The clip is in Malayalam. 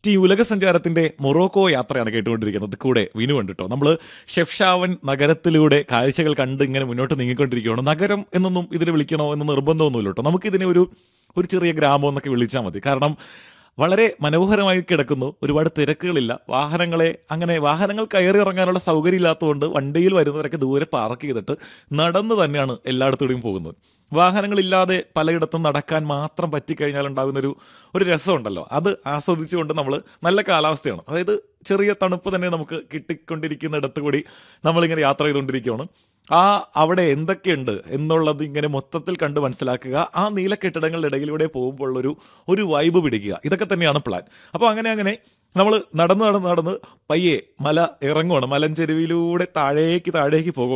ഈ ഉലക സഞ്ചാരത്തിന്റെ മൊറോക്കോ യാത്രയാണ് കേട്ടുകൊണ്ടിരിക്കുന്നത് കൂടെ വിനു ഉണ്ട് കേട്ടോ നമ്മൾ ഷെഫ്ഷാവൻ നഗരത്തിലൂടെ കാഴ്ചകൾ കണ്ട് ഇങ്ങനെ മുന്നോട്ട് നീങ്ങിക്കൊണ്ടിരിക്കുകയാണ് നഗരം എന്നൊന്നും ഇതിനെ വിളിക്കണോ എന്ന് നിർബന്ധമൊന്നുമില്ല കേട്ടോ നമുക്കിതിനെ ഒരു ഒരു ചെറിയ ഗ്രാമം എന്നൊക്കെ വിളിച്ചാൽ മതി കാരണം വളരെ മനോഹരമായി കിടക്കുന്നു ഒരുപാട് തിരക്കുകളില്ല വാഹനങ്ങളെ അങ്ങനെ വാഹനങ്ങൾ കയറി ഇറങ്ങാനുള്ള സൗകര്യം ഇല്ലാത്തതുകൊണ്ട് വണ്ടിയിൽ വരുന്നവരൊക്കെ ദൂരെ പാർക്ക് ചെയ്തിട്ട് നടന്ന് തന്നെയാണ് എല്ലായിടത്തൂടെയും പോകുന്നത് വാഹനങ്ങളില്ലാതെ പലയിടത്തും നടക്കാൻ മാത്രം പറ്റിക്കഴിഞ്ഞാൽ ഉണ്ടാകുന്ന ഒരു ഒരു രസമുണ്ടല്ലോ അത് ആസ്വദിച്ചുകൊണ്ട് നമ്മൾ നല്ല കാലാവസ്ഥയാണ് അതായത് ചെറിയ തണുപ്പ് തന്നെ നമുക്ക് കിട്ടിക്കൊണ്ടിരിക്കുന്നിടത്ത് കൂടി നമ്മളിങ്ങനെ യാത്ര ചെയ്തുകൊണ്ടിരിക്കുകയാണ് ആ അവിടെ എന്തൊക്കെയുണ്ട് എന്നുള്ളത് ഇങ്ങനെ മൊത്തത്തിൽ കണ്ട് മനസ്സിലാക്കുക ആ നീല കെട്ടിടങ്ങളുടെ ഇടയിലൂടെ പോകുമ്പോൾ ഒരു ഒരു വൈബ് പിടിക്കുക ഇതൊക്കെ തന്നെയാണ് പ്ലാൻ അപ്പോൾ അങ്ങനെ അങ്ങനെ നമ്മൾ നടന്ന് നടന്ന് നടന്ന് പയ്യെ മല ഇറങ്ങുവാണ് മലഞ്ചെരുവിലൂടെ താഴേക്ക് താഴേക്ക് പോകും